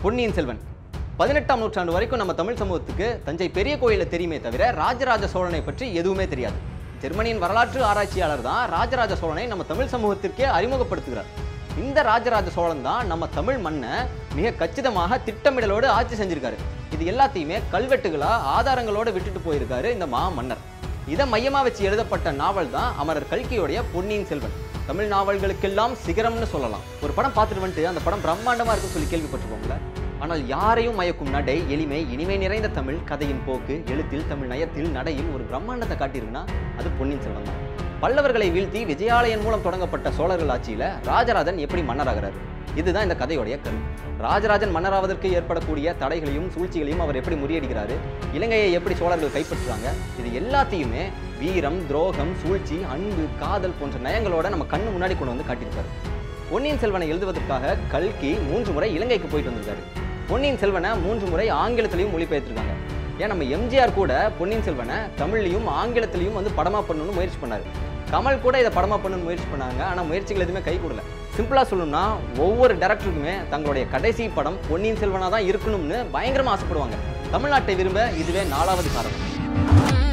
பொன்னியின் செல்வன் பதினெட்டாம் நூற்றாண்டு வரைக்கும் நம்ம தமிழ் சமூகத்துக்கு தஞ்சை பெரிய கோயில தெரியுமே தவிர ராஜராஜ சோழனை பற்றி எதுவுமே தெரியாது ஜெர்மனியின் வரலாற்று ஆராய்ச்சியாளர் தான் ராஜராஜ சோழனை நம்ம தமிழ் சமூகத்திற்கே அறிமுகப்படுத்துகிறார் இந்த ராஜராஜ சோழன் தான் நம்ம தமிழ் மண்ணை மிக கச்சிதமாக திட்டமிடலோடு ஆட்சி செஞ்சிருக்காரு இது எல்லாத்தையுமே கல்வெட்டுகளா ஆதாரங்களோட விட்டுட்டு போயிருக்காரு இந்த மா மன்னர் இதை மையமா வச்சு எழுதப்பட்ட நாவல் தான் அமரர் கல்கியோடைய பொன்னியின் செல்வன் தமிழ் நாவல்களுக்கெல்லாம் சிகரம்னு சொல்லலாம் ஒரு படம் பார்த்துட்டு வந்துட்டு அந்த படம் பிரம்மாண்டமா இருக்குன்னு சொல்லி கேள்விப்பட்டிருப்போம்ல ஆனால் யாரையும் மயக்கும் நடை எளிமை இனிமை நிறைந்த தமிழ் கதையின் போக்கு எழுத்தில் தமிழ் நயத்தில் நடையில் ஒரு பிரம்மாண்டத்தை காட்டியிருக்குன்னா அது பொன்னியின் செல்வன் தான் பல்லவர்களை வீழ்த்தி விஜயாலயன் மூலம் தொடங்கப்பட்ட சோழர்கள் ஆட்சியில ராஜராஜன் எப்படி மன்னராகிறாரு இதுதான் இந்த கதையுடைய கரு ராஜராஜன் மன்னராவதற்கு ஏற்படக்கூடிய தடைகளையும் சூழ்ச்சிகளையும் அவர் எப்படி முறியடிக்கிறாரு இலங்கையை எப்படி சோழர்கள் கைப்பற்றுறாங்க இது எல்லாத்தையுமே வீரம் துரோகம் சூழ்ச்சி அன்பு காதல் போன்ற நயங்களோட நம்ம கண்ணு முன்னாடி கொண்டு வந்து காட்டியிருக்காரு பொன்னியின் செல்வனை எழுதுவதற்காக கல்கி மூன்று முறை இலங்கைக்கு போயிட்டு வந்திருக்காரு பொன்னியின் செல்வனை மூன்று முறை ஆங்கிலத்திலையும் மொழிபெயர்த்திருக்காங்க ஏன் நம்ம எம்ஜிஆர் கூட பொன்னியின் செல்வனை தமிழ்லையும் ஆங்கிலத்திலையும் வந்து படமா பண்ணணும்னு முயற்சி பண்ணாரு கமல் கூட இதை படமா பண்ணணும்னு முயற்சி பண்ணாங்க ஆனால் முயற்சிகள் எதுவுமே கை கூடல சிம்பிளாக சொல்லணும்னா ஒவ்வொரு டேரக்டருக்குமே தங்களுடைய கடைசி படம் பொன்னியின் செல்வனாக தான் இருக்கணும்னு பயங்கரமாக ஆசைப்படுவாங்க தமிழ்நாட்டை விரும்ப இதுவே நாலாவது காரணம்